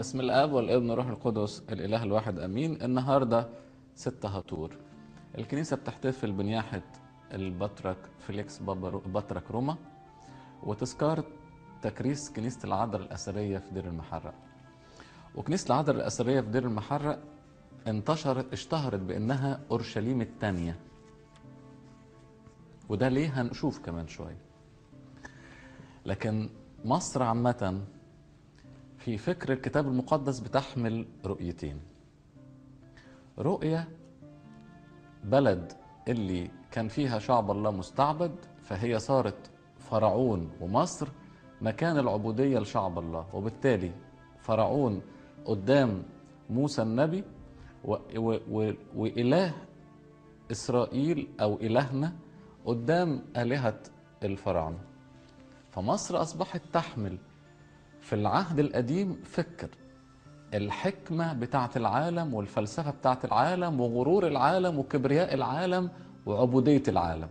باسم الاب والابن والروح القدس الاله الواحد امين النهارده 6 هطور الكنيسه بتحتفل بنياحه البطرك فيليكس بابا بطرك روما وتذكار تكريس كنيسه العذراء الاثريه في دير المحرق وكنيسه العذراء الاثريه في دير المحرق انتشرت اشتهرت بانها اورشليم الثانيه وده ليه هنشوف كمان شويه لكن مصر عامه في فكر الكتاب المقدس بتحمل رؤيتين رؤية بلد اللي كان فيها شعب الله مستعبد فهي صارت فرعون ومصر مكان العبودية لشعب الله وبالتالي فرعون قدام موسى النبي و و و وإله إسرائيل أو إلهنا قدام آلهة الفراعنة فمصر أصبحت تحمل في العهد القديم فكر الحكمة بتاعت العالم والفلسفة بتاعت العالم وغرور العالم وكبرياء العالم وعبودية العالم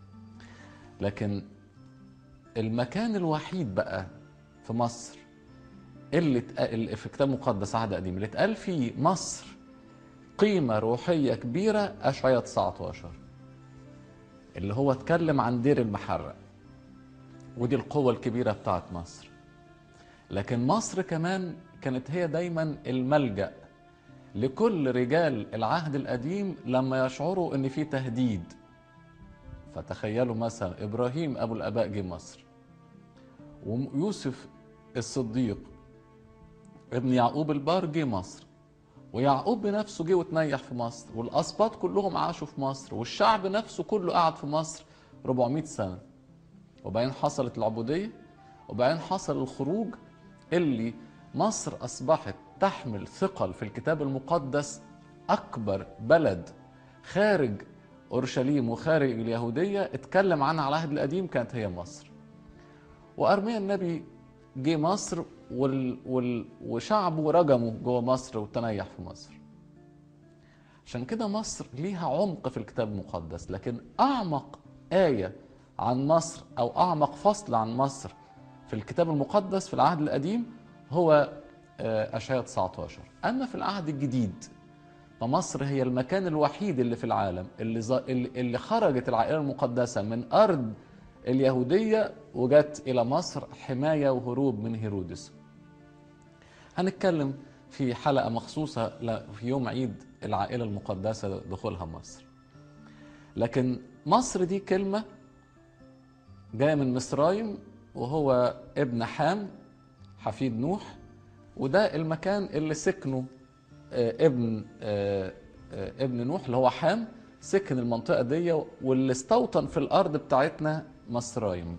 لكن المكان الوحيد بقى في مصر اللي اتق- في كتاب مقدس عهد قديم اللي اتقال فيه مصر قيمة روحية كبيرة أشعية 19 اللي هو اتكلم عن دير المحرق ودي القوة الكبيرة بتاعت مصر لكن مصر كمان كانت هي دايما الملجأ لكل رجال العهد القديم لما يشعروا ان في تهديد فتخيلوا مثلا ابراهيم ابو الاباء جه مصر ويوسف الصديق ابن يعقوب البار جه مصر ويعقوب بنفسه جه وتنيح في مصر والاسباط كلهم عاشوا في مصر والشعب نفسه كله قعد في مصر 400 سنه وبعدين حصلت العبوديه وبعدين حصل الخروج اللي مصر اصبحت تحمل ثقل في الكتاب المقدس اكبر بلد خارج اورشليم وخارج اليهوديه اتكلم عنها على العهد القديم كانت هي مصر وارميا النبي جه مصر وال... وال... وشعبه رجموا جوه مصر وتنيح في مصر عشان كده مصر ليها عمق في الكتاب المقدس لكن اعمق ايه عن مصر او اعمق فصل عن مصر في الكتاب المقدس في العهد القديم هو آه، اشعياء 19 اما في العهد الجديد فمصر هي المكان الوحيد اللي في العالم اللي ز- اللي اللي خرجت العائله المقدسه من ارض اليهوديه وجت الى مصر حمايه وهروب من هيرودس هنتكلم في حلقه مخصوصه ل- في يوم عيد العائله المقدسه دخولها مصر لكن مصر دي كلمه جايه من مصرايم وهو ابن حام حفيد نوح وده المكان اللي سكنه آه، ابن آه، آه، ابن نوح اللي هو حام سكن المنطقه دي واللي استوطن في الارض بتاعتنا مصرايم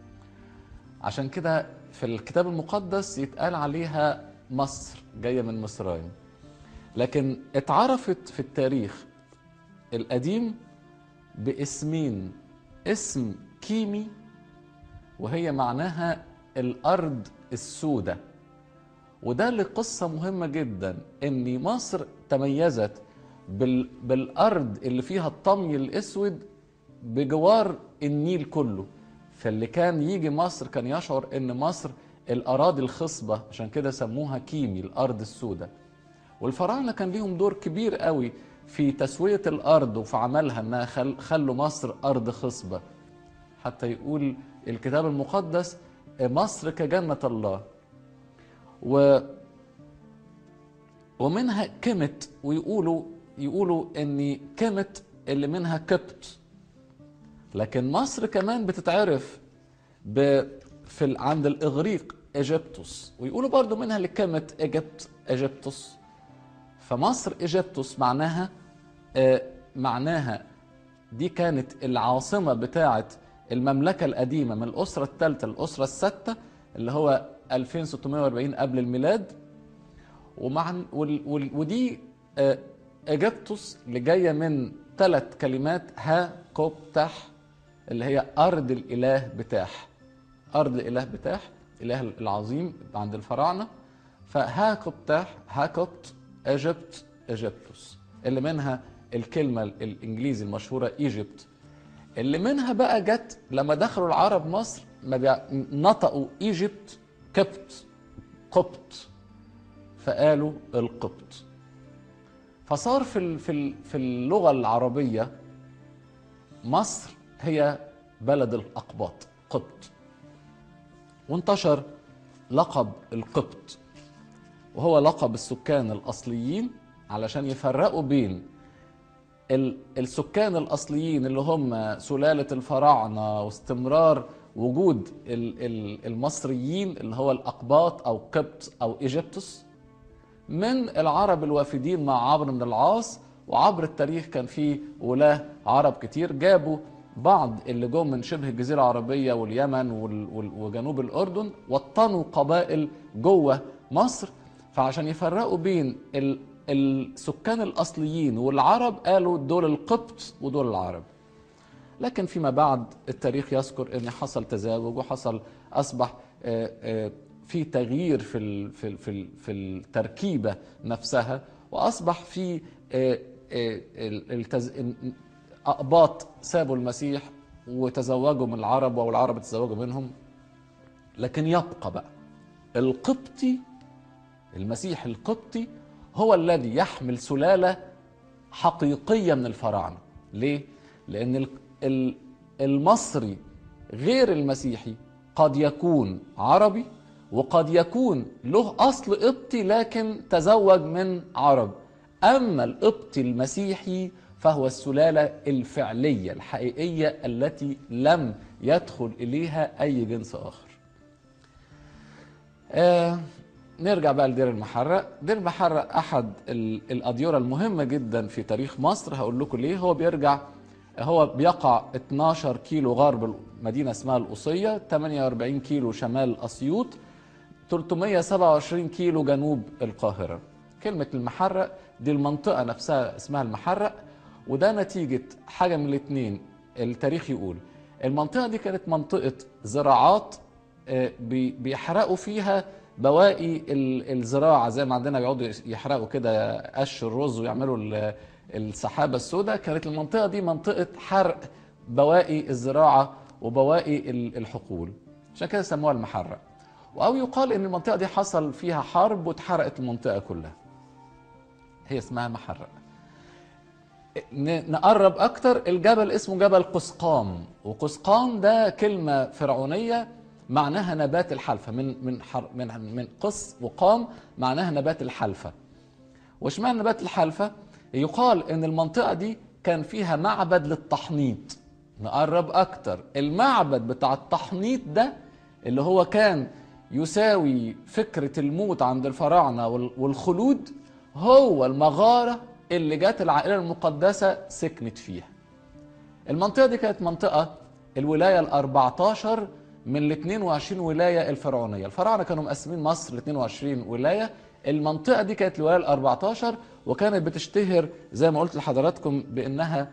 عشان كده في الكتاب المقدس يتقال عليها مصر جايه من مصرايم لكن اتعرفت في التاريخ القديم باسمين اسم كيمي وهي معناها الارض السوداء وده لقصة مهمة جدا ان مصر تميزت بال... بالارض اللي فيها الطمي الاسود بجوار النيل كله فاللي كان يجي مصر كان يشعر ان مصر الاراضي الخصبة عشان كده سموها كيمي الارض السوداء والفراعنة كان ليهم دور كبير قوي في تسوية الارض وفي عملها انها خل... خلوا مصر ارض خصبة حتى يقول الكتاب المقدس مصر كجنة الله و ومنها كمت ويقولوا يقولوا ان كمت اللي منها كبت لكن مصر كمان بتتعرف ب في ال- عند الاغريق ايجيبتوس ويقولوا برضو منها اللي كمت ايجيبت ايجيبتوس فمصر ايجيبتوس معناها آه، معناها دي كانت العاصمة بتاعة المملكة القديمة من الأسرة الثالثة للأسرة السادسة اللي هو 2640 قبل الميلاد ومع وال وال ودي آه، اجابتوس اللي جايه من ثلاث كلمات ها كوب تح اللي هي ارض الاله بتاح ارض الاله بتاح الاله العظيم عند الفراعنه فها كوبتاح ها كوبت ايجيبت ايجيبتوس اللي منها الكلمه الانجليزي المشهوره ايجيبت اللي منها بقى جت لما دخلوا العرب مصر ما بيع... نطقوا ايجيبت كبت قبط فقالوا القبط فصار في في في اللغه العربيه مصر هي بلد الاقباط قبط وانتشر لقب القبط وهو لقب السكان الاصليين علشان يفرقوا بين السكان الاصليين اللي هم سلاله الفراعنه واستمرار وجود المصريين اللي هو الاقباط او قبط او ايجيبتوس من العرب الوافدين مع عمرو بن العاص وعبر التاريخ كان في ولاه عرب كتير جابوا بعض اللي جم من شبه الجزيرة العربية واليمن وجنوب الأردن وطنوا قبائل جوه مصر فعشان يفرقوا بين السكان الأصليين والعرب قالوا دول القبط ودول العرب لكن فيما بعد التاريخ يذكر ان حصل تزاوج وحصل اصبح في تغيير في في في في التركيبه نفسها واصبح في اقباط سابوا المسيح وتزوجوا من العرب والعرب تزوجوا منهم لكن يبقى بقى القبطي المسيح القبطي هو الذي يحمل سلاله حقيقيه من الفراعنه ليه لان المصري غير المسيحي قد يكون عربي وقد يكون له اصل قبطي لكن تزوج من عرب اما القبطي المسيحي فهو السلاله الفعليه الحقيقيه التي لم يدخل اليها اي جنس اخر آه نرجع بقى لدير المحرق دير المحرق احد الاديره المهمه جدا في تاريخ مصر هقول لكم ليه هو بيرجع هو بيقع 12 كيلو غرب مدينة اسمها القصية 48 كيلو شمال أسيوط 327 كيلو جنوب القاهرة كلمة المحرق دي المنطقة نفسها اسمها المحرق وده نتيجة حاجة من الاتنين التاريخ يقول المنطقة دي كانت منطقة زراعات بيحرقوا فيها بواقي الزراعة زي ما عندنا بيقعدوا يحرقوا كده قش الرز ويعملوا السحابة السوداء كانت المنطقة دي منطقة حرق بواقي الزراعة وبواقي الحقول عشان كده سموها المحرق أو يقال إن المنطقة دي حصل فيها حرب واتحرقت المنطقة كلها هي اسمها محرق نقرب أكتر الجبل اسمه جبل قسقام وقسقام ده كلمة فرعونية معناها نبات الحلفة من من حر من من قس وقام معناها نبات الحلفة واشمعنى نبات الحلفة؟ يقال ان المنطقه دي كان فيها معبد للتحنيط نقرب اكتر المعبد بتاع التحنيط ده اللي هو كان يساوي فكره الموت عند الفراعنه والخلود هو المغاره اللي جت العائله المقدسه سكنت فيها المنطقه دي كانت منطقه الولايه ال 14 من ال 22 ولايه الفرعونيه الفراعنه كانوا مقسمين مصر ل 22 ولايه المنطقة دي كانت الولاية ال 14 وكانت بتشتهر زي ما قلت لحضراتكم بأنها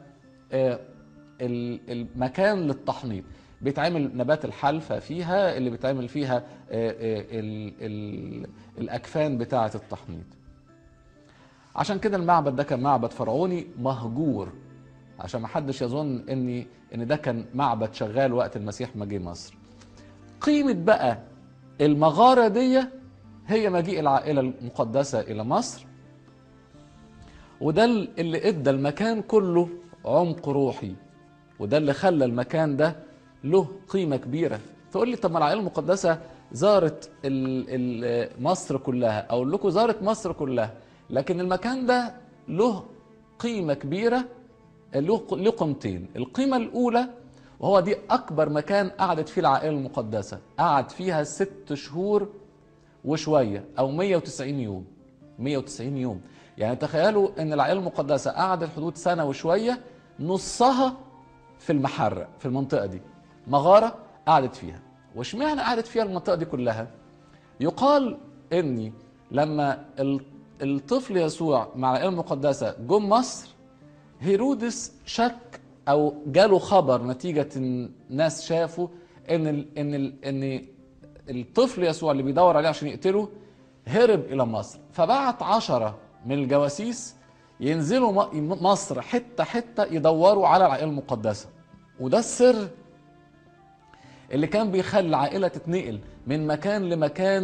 المكان للتحنيط بيتعمل نبات الحلفة فيها اللي بيتعمل فيها ال ال الأكفان بتاعة التحنيط عشان كده المعبد ده كان معبد فرعوني مهجور عشان ما حدش يظن ان ان ده كان معبد شغال وقت المسيح ما جه مصر قيمة بقى المغارة دي هي مجيء العائلة المقدسة إلى مصر وده اللي ادى المكان كله عمق روحي وده اللي خلى المكان ده له قيمة كبيرة تقول لي طب ما العائلة المقدسة زارت مصر كلها أقول لكم زارت مصر كلها لكن المكان ده له قيمة كبيرة له قيمتين القيمة الأولى وهو دي أكبر مكان قعدت فيه العائلة المقدسة قعد فيها ست شهور وشوية أو 190 يوم 190 يوم يعني تخيلوا أن العائلة المقدسة قعدت حدود سنة وشوية نصها في المحرق في المنطقة دي مغارة قعدت فيها واشمعنى قعدت فيها المنطقة دي كلها يقال أني لما الطفل يسوع مع العائلة المقدسة جم مصر هيرودس شك او جاله خبر نتيجه ان ناس شافوا ان ال ان ال ان الطفل يسوع اللي بيدور عليه عشان يقتله هرب الى مصر فبعت عشرة من الجواسيس ينزلوا مصر حته حته يدوروا على العائله المقدسه وده السر اللي كان بيخلي العائله تتنقل من مكان لمكان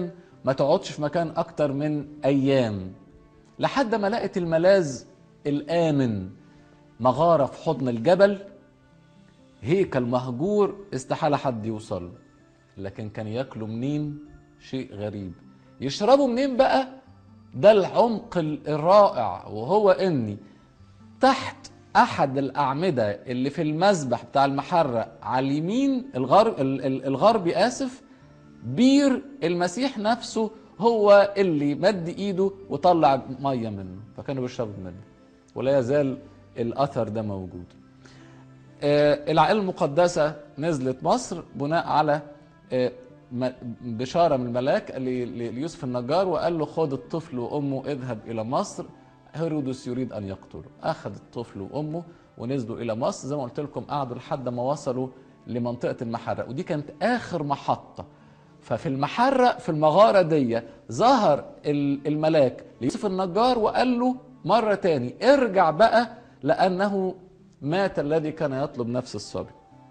ما تقعدش في مكان اكتر من ايام لحد ما لقت الملاذ الامن مغاره في حضن الجبل هيكل مهجور استحاله حد يوصل له. لكن كان ياكلوا منين شيء غريب يشربوا منين بقى ده العمق الرائع وهو اني تحت احد الاعمده اللي في المذبح بتاع المحرق على اليمين الغرب الغربي اسف بير المسيح نفسه هو اللي مد ايده وطلع ميه منه فكانوا بيشربوا منه ولا يزال الاثر ده موجود آه، العائله المقدسه نزلت مصر بناء على آه، م- بشاره من الملاك ل- ل- ليوسف النجار وقال له خد الطفل وامه اذهب الى مصر هيرودس يريد ان يقتله اخذ الطفل وامه ونزلوا الى مصر زي ما قلت لكم قعدوا لحد ما وصلوا لمنطقه المحرق ودي كانت اخر محطه ففي المحرق في المغاره دي ظهر ال- الملاك ليوسف النجار وقال له مره تاني ارجع بقى لانه مات الذي كان يطلب نفس الصبي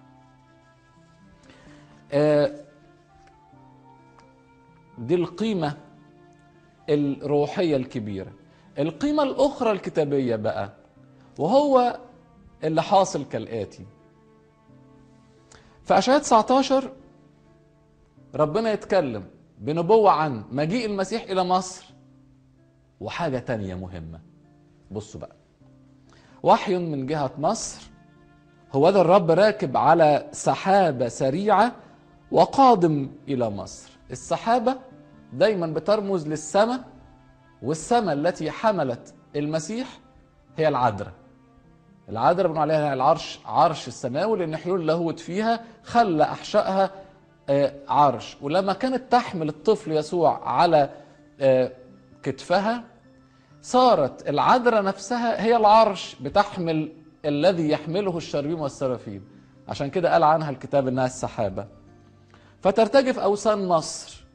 آه، دي القيمة الروحية الكبيرة القيمة الأخرى الكتابية بقى وهو اللي حاصل كالآتي في أشعياء 19 ربنا يتكلم بنبوة عن مجيء المسيح إلى مصر وحاجة تانية مهمة بصوا بقى وحي من جهة مصر هو ده الرب راكب على سحابة سريعة وقادم إلى مصر السحابة دايما بترمز للسماء والسماء التي حملت المسيح هي العذراء العذراء بنقول عليها العرش عرش السماوي لان حلول اللاهوت فيها خلى احشائها آه، عرش ولما كانت تحمل الطفل يسوع على آه، كتفها صارت العذراء نفسها هي العرش بتحمل الذي يحمله الشربيم والسرافيم عشان كده قال عنها الكتاب انها السحابه فترتجف اوثان مصر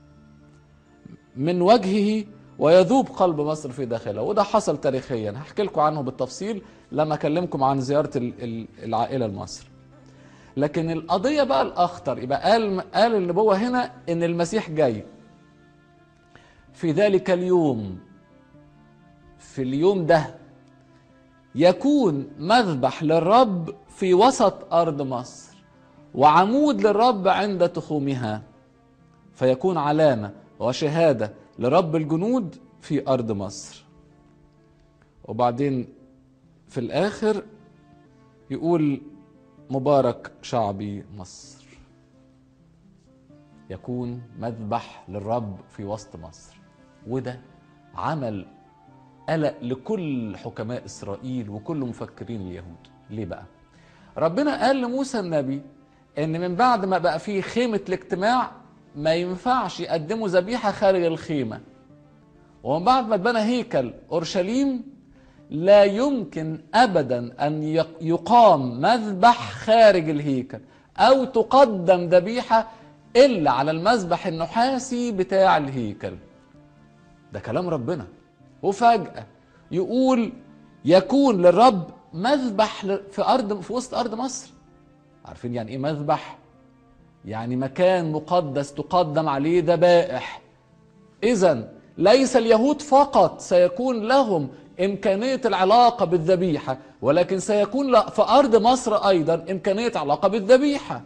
من وجهه ويذوب قلب مصر في داخله وده حصل تاريخيا هحكي لكم عنه بالتفصيل لما اكلمكم عن زياره ال- ال- العائله لمصر لكن القضيه بقى الاخطر يبقى قال قال النبوه هنا ان المسيح جاي في ذلك اليوم في اليوم ده يكون مذبح للرب في وسط ارض مصر وعمود للرب عند تخومها فيكون علامه وشهاده لرب الجنود في ارض مصر وبعدين في الاخر يقول مبارك شعبي مصر يكون مذبح للرب في وسط مصر وده عمل قلق لكل حكماء اسرائيل وكل مفكرين اليهود ليه بقى ربنا قال لموسى النبي ان من بعد ما بقى فيه خيمه الاجتماع ما ينفعش يقدموا ذبيحه خارج الخيمه ومن بعد ما اتبنى هيكل اورشليم لا يمكن ابدا ان يق- يقام مذبح خارج الهيكل او تقدم ذبيحه الا على المذبح النحاسي بتاع الهيكل ده كلام ربنا وفجأة يقول يكون للرب مذبح ل- في أرض في وسط أرض مصر عارفين يعني إيه مذبح؟ يعني مكان مقدس تقدم عليه ذبائح إذا ليس اليهود فقط سيكون لهم إمكانية العلاقة بالذبيحة ولكن سيكون ل- في أرض مصر أيضا إمكانية علاقة بالذبيحة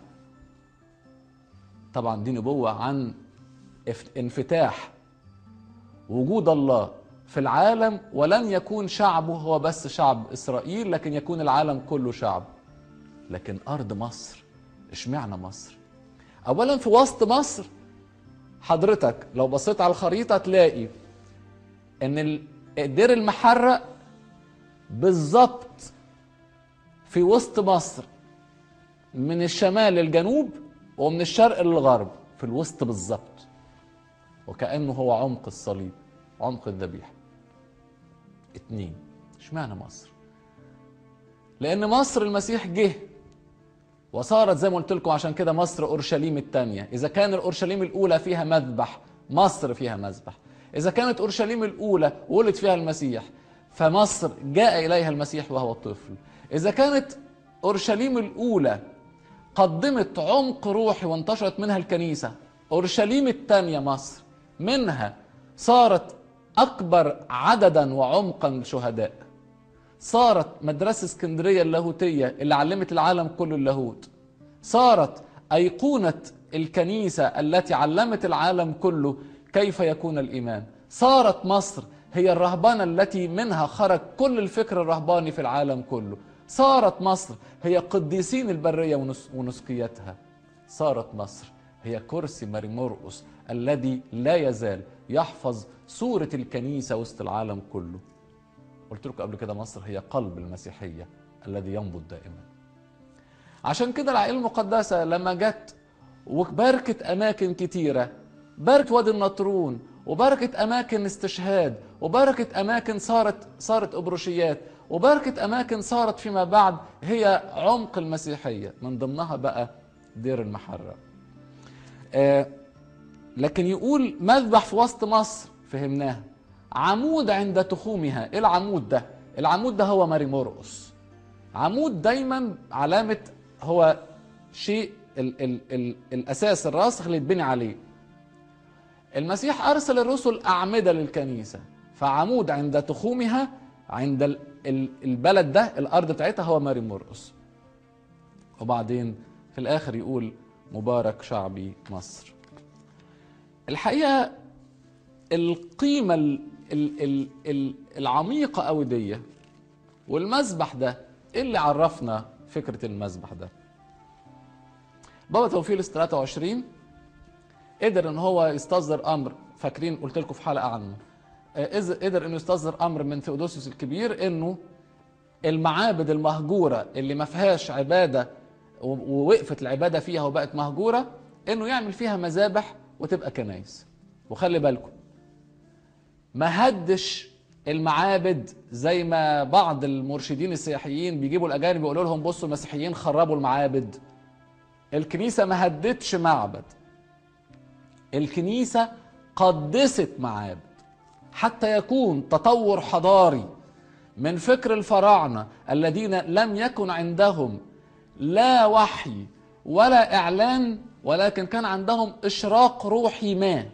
طبعا دي نبوة عن اف- انفتاح وجود الله في العالم ولن يكون شعبه هو بس شعب اسرائيل لكن يكون العالم كله شعب لكن ارض مصر اشمعنى مصر اولا في وسط مصر حضرتك لو بصيت على الخريطه تلاقي ان ال- دير المحرق بالظبط في وسط مصر من الشمال للجنوب ومن الشرق للغرب في الوسط بالظبط وكأنه هو عمق الصليب عمق الذبيحة اتنين اشمعنى مصر لأن مصر المسيح جه وصارت زي ما قلت لكم عشان كده مصر أورشليم الثانية إذا كان الأورشليم الأولى فيها مذبح مصر فيها مذبح إذا كانت أورشليم الأولى ولد فيها المسيح فمصر جاء إليها المسيح وهو طفل إذا كانت أورشليم الأولى قدمت عمق روحي وانتشرت منها الكنيسة أورشليم الثانية مصر منها صارت اكبر عددا وعمقا شهداء صارت مدرسه اسكندريه اللاهوتيه اللي علمت العالم كله اللاهوت صارت ايقونه الكنيسه التي علمت العالم كله كيف يكون الايمان صارت مصر هي الرهبنه التي منها خرج كل الفكر الرهباني في العالم كله صارت مصر هي قديسين البريه ونس- ونسكيتها صارت مصر هي كرسي ماري مرقس الذي لا يزال يحفظ صورة الكنيسة وسط العالم كله قلت لكم قبل كده مصر هي قلب المسيحية الذي ينبض دائما عشان كده العائلة المقدسة لما جت وباركت أماكن كتيرة باركت وادي النطرون وباركت أماكن استشهاد وباركت أماكن صارت صارت أبروشيات وباركت أماكن صارت فيما بعد هي عمق المسيحية من ضمنها بقى دير المحرة آه لكن يقول مذبح في وسط مصر فهمناها عمود عند تخومها ايه العمود ده العمود ده هو ماري مرقس عمود دايما علامة هو شيء ال ال ال الأساس الراسخ اللي يتبني عليه المسيح أرسل الرسل أعمدة للكنيسة فعمود عند تخومها عند ال ال البلد ده الأرض بتاعتها هو ماري مرقس وبعدين في الآخر يقول مبارك شعبي مصر الحقيقة القيمة ال ال ال ال العميقة أوي دي والمذبح ده إيه اللي عرفنا فكرة المذبح ده بابا توفيلس 23 قدر ان هو يستصدر امر فاكرين قلت لكم في حلقه عنه آه، إذ- قدر انه يستصدر امر من ثيودوسيوس الكبير انه المعابد المهجوره اللي ما فيهاش عباده و- ووقفت العباده فيها وبقت مهجوره انه يعمل فيها مذابح وتبقى كنايس وخلي بالكم ما هدش المعابد زي ما بعض المرشدين السياحيين بيجيبوا الاجانب يقولوا لهم بصوا المسيحيين خربوا المعابد الكنيسه ما هدتش معبد الكنيسه قدست معابد حتى يكون تطور حضاري من فكر الفراعنه الذين لم يكن عندهم لا وحي ولا اعلان ولكن كان عندهم اشراق روحي ما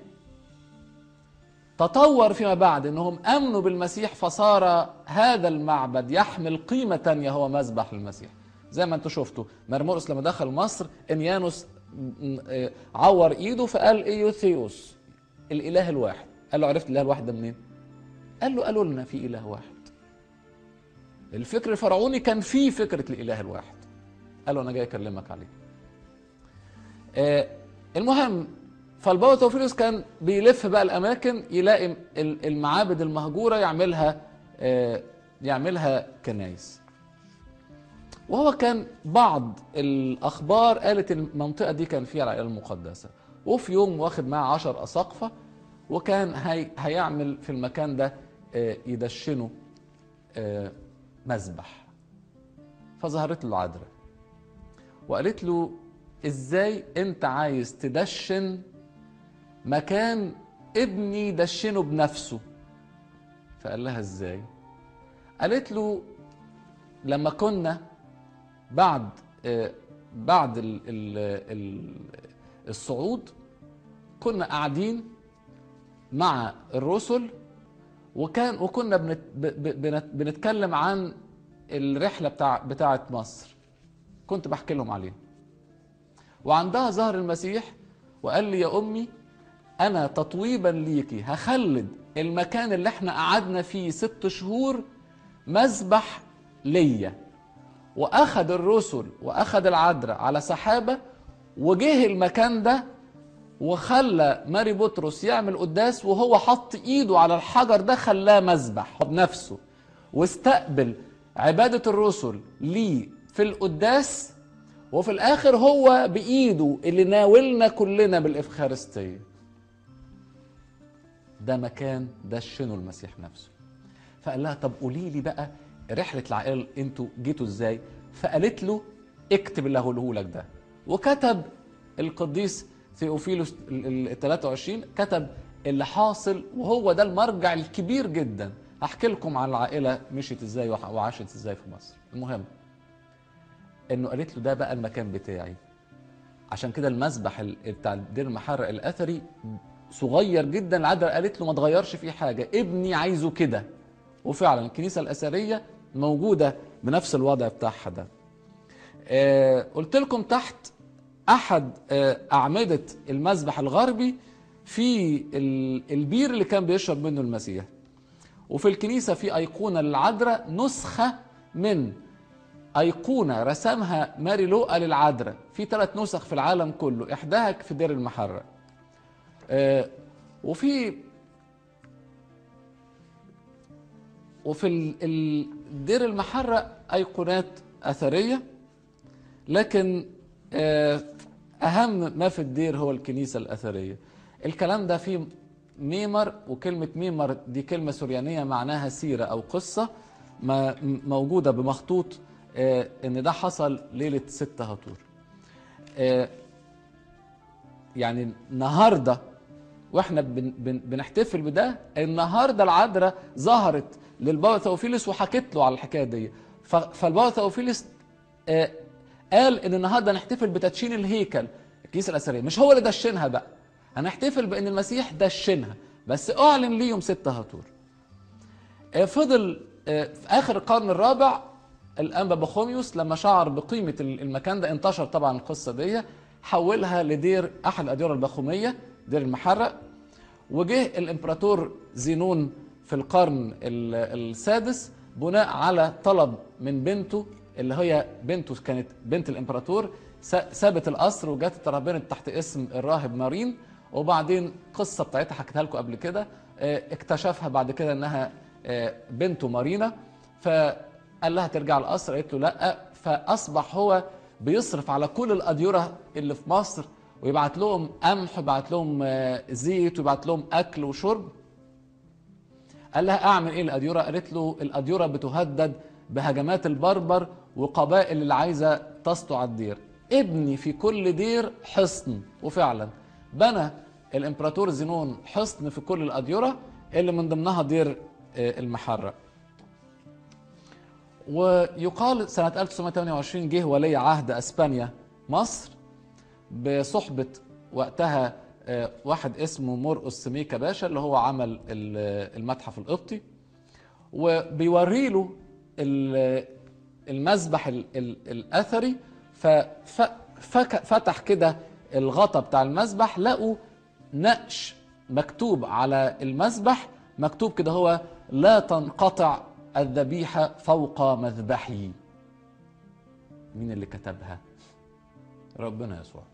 تطور فيما بعد انهم امنوا بالمسيح فصار هذا المعبد يحمل قيمه تانية هو مذبح للمسيح زي ما انتم شفتوا مرمورس لما دخل مصر انيانوس م- م- عور ايده فقال ايوثيوس الاله الواحد قال له عرفت الاله الواحد ده منين قال له قالوا لنا في اله واحد الفكر الفرعوني كان فيه فكره الاله الواحد قال له انا جاي اكلمك عليه آه، المهم فالبابا توفيلوس كان بيلف بقى الاماكن يلاقي ال- المعابد المهجوره يعملها آه، يعملها كنايس وهو كان بعض الاخبار قالت المنطقه دي كان فيها العائله المقدسه وفي يوم واخد معاه عشر اساقفه وكان هي هيعمل في المكان ده آه، يدشنه آه، مذبح فظهرت له عذراء وقالت له ازاي انت عايز تدشن مكان ابني دشنه بنفسه فقال لها ازاي قالت له لما كنا بعد آه، بعد ال ال ال الصعود كنا قاعدين مع الرسل وكان وكنا بنت ب- ب- بنت بنتكلم عن الرحله بتاع بتاعه مصر كنت بحكي لهم عليها وعندها ظهر المسيح وقال لي يا امي انا تطويبا ليكي هخلد المكان اللي احنا قعدنا فيه ست شهور مذبح ليا واخد الرسل واخد العذراء على سحابه وجه المكان ده وخلى ماري بطرس يعمل قداس وهو حط ايده على الحجر ده خلاه مذبح بنفسه واستقبل عباده الرسل ليه في القداس وفي الاخر هو بايده اللي ناولنا كلنا بالافخارستيه ده مكان دشنه المسيح نفسه فقال لها طب قولي لي بقى رحله العائله انتوا جيتوا ازاي فقالت له اكتب اللي هقوله لك ده وكتب القديس ثيوفيلوس ال ال- 23 كتب اللي حاصل وهو ده المرجع الكبير جدا هحكي لكم عن العائله مشيت ازاي وح- وعاشت ازاي في مصر المهم انه قالت له ده بقى المكان بتاعي عشان كده المذبح ال- بتاع دير المحرق الاثري صغير جدا العذراء قالت له ما تغيرش فيه حاجه ابني عايزه كده وفعلا الكنيسه الاثريه موجوده بنفس الوضع بتاعها ده آه قلت لكم تحت احد آه اعمده المذبح الغربي في ال- البير اللي كان بيشرب منه المسيح وفي الكنيسه في ايقونه للعذراء نسخه من ايقونه رسمها ماري لوقا للعذراء في ثلاث نسخ في العالم كله احداها في دير المحرق آه، وفي وفي ال- ال- دير المحرق ايقونات اثريه لكن آه، اهم ما في الدير هو الكنيسه الاثريه الكلام ده فيه ميمر وكلمه ميمر دي كلمه سوريانيه معناها سيره او قصه ما م- موجوده بمخطوط آه، ان ده حصل ليله 6 هطور آه، يعني النهارده واحنا بن بن بنحتفل بده النهارده العذراء ظهرت للبابا ثوفيلس وحكت له على الحكايه دي ف- فالبابا ثوفيلس آه قال ان النهارده نحتفل بتدشين الهيكل الكنيسه الاثريه مش هو اللي دشنها بقى هنحتفل بان المسيح دشنها بس اعلن ليه يوم 6 هطور آه، فضل آه، في اخر القرن الرابع الانبا بخوميوس لما شعر بقيمه ال- المكان ده انتشر طبعا القصه دي حولها لدير احد الاديره البخوميه دير المحرق وجه الامبراطور زينون في القرن ال- السادس بناء على طلب من بنته اللي هي بنته كانت بنت الامبراطور س- سابت القصر وجت اترهبنت تحت اسم الراهب مارين وبعدين قصه بتاعتها حكيتها لكم قبل كده آه، اكتشفها بعد كده انها آه، بنته مارينا فقال لها ترجع القصر قالت له لا فاصبح هو بيصرف على كل الاديره اللي في مصر ويبعت لهم قمح ويبعت لهم آه، زيت ويبعت لهم اكل وشرب قال لها اعمل ايه الاديره قالت له الاديره بتهدد بهجمات البربر وقبائل اللي عايزه تسطع الدير ابني في كل دير حصن وفعلا بنى الامبراطور زينون حصن في كل الاديره اللي من ضمنها دير آه، المحرق ويقال سنة 1928 جه ولي عهد اسبانيا مصر بصحبة وقتها آه، واحد اسمه مرقس سميكا باشا اللي هو عمل ال- المتحف القبطي وبيوري له ال- المذبح ال- ال- الاثري ففتح كده الغطا بتاع المذبح لقوا نقش مكتوب على المذبح مكتوب كده هو لا تنقطع الذبيحه فوق مذبحي مين اللي كتبها ربنا يسوع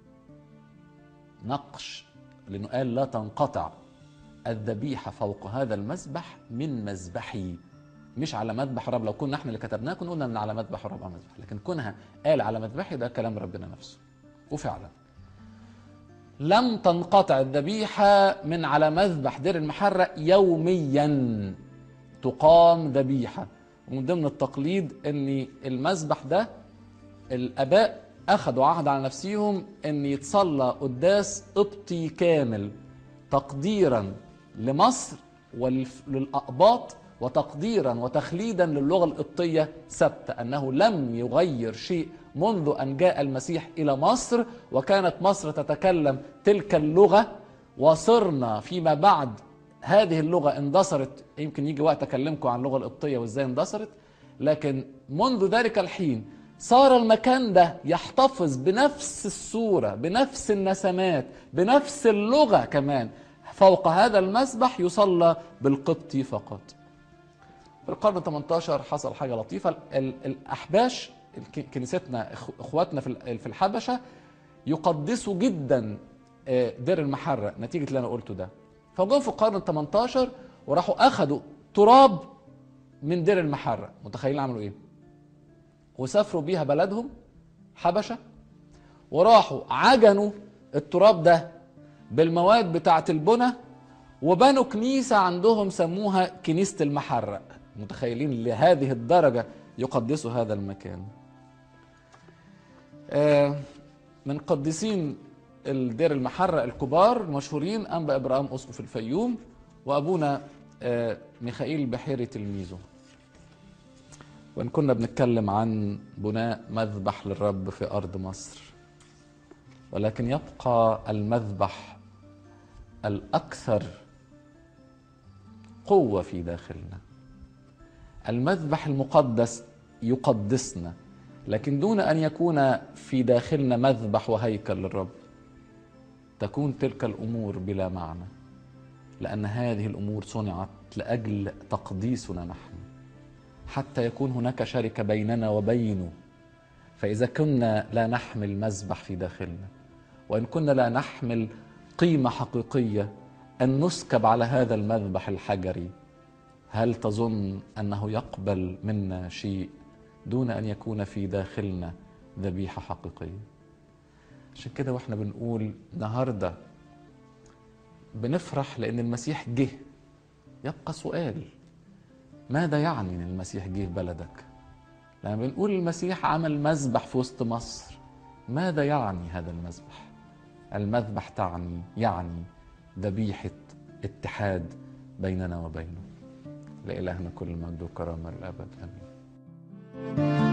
نقش لانه قال لا تنقطع الذبيحه فوق هذا المذبح من مذبحي مش على مذبح رب لو كنا احنا اللي كتبناه كنا قلنا من على مذبح رب على مذبح لكن كونها قال على مذبحي ده كلام ربنا نفسه وفعلا لم تنقطع الذبيحه من على مذبح دير المحرق يوميا تقام ذبيحه ومن ضمن التقليد ان المذبح ده الاباء اخذوا عهد على نفسهم ان يتصلى قداس قبطي كامل تقديرا لمصر وللاقباط وتقديرا وتخليدا للغه القبطيه ثابته انه لم يغير شيء منذ ان جاء المسيح الى مصر وكانت مصر تتكلم تلك اللغه وصرنا فيما بعد هذه اللغه اندثرت يمكن يجي وقت اكلمكم عن اللغه القبطيه وازاي اندثرت لكن منذ ذلك الحين صار المكان ده يحتفظ بنفس الصورة بنفس النسمات بنفس اللغة كمان فوق هذا المسبح يصلى بالقبطي فقط في القرن 18 حصل حاجة لطيفة ال- الأحباش الك- كنيستنا إخ- إخواتنا في ال- في الحبشة يقدسوا جدا آه، دير المحرة نتيجة اللي أنا قلته ده فجم في القرن 18 وراحوا أخدوا تراب من دير المحرة متخيلين عملوا إيه؟ وسافروا بيها بلدهم حبشة وراحوا عجنوا التراب ده بالمواد بتاعة البنى وبنوا كنيسة عندهم سموها كنيسة المحرق متخيلين لهذه الدرجة يقدسوا هذا المكان آه، من قديسين الدير المحرق الكبار المشهورين أنبا إبراهيم أسقف الفيوم وأبونا آه، ميخائيل بحيري تلميذه وإن كنا بنتكلم عن بناء مذبح للرب في أرض مصر ولكن يبقى المذبح الاكثر قوه في داخلنا المذبح المقدس يقدسنا لكن دون ان يكون في داخلنا مذبح وهيكل للرب تكون تلك الامور بلا معنى لان هذه الامور صنعت لاجل تقديسنا نحن حتى يكون هناك شركه بيننا وبينه فاذا كنا لا نحمل مذبح في داخلنا وان كنا لا نحمل قيمه حقيقيه ان نسكب على هذا المذبح الحجري هل تظن انه يقبل منا شيء دون ان يكون في داخلنا ذبيحه حقيقيه عشان كده واحنا بنقول النهارده بنفرح لان المسيح جه يبقى سؤال ماذا يعني ان المسيح جه بلدك لما بنقول المسيح عمل مذبح في وسط مصر ماذا يعني هذا المذبح المذبح تعني يعني ذبيحه اتحاد بيننا وبينه لإلهنا كل المجد والكرامة للأبد آمين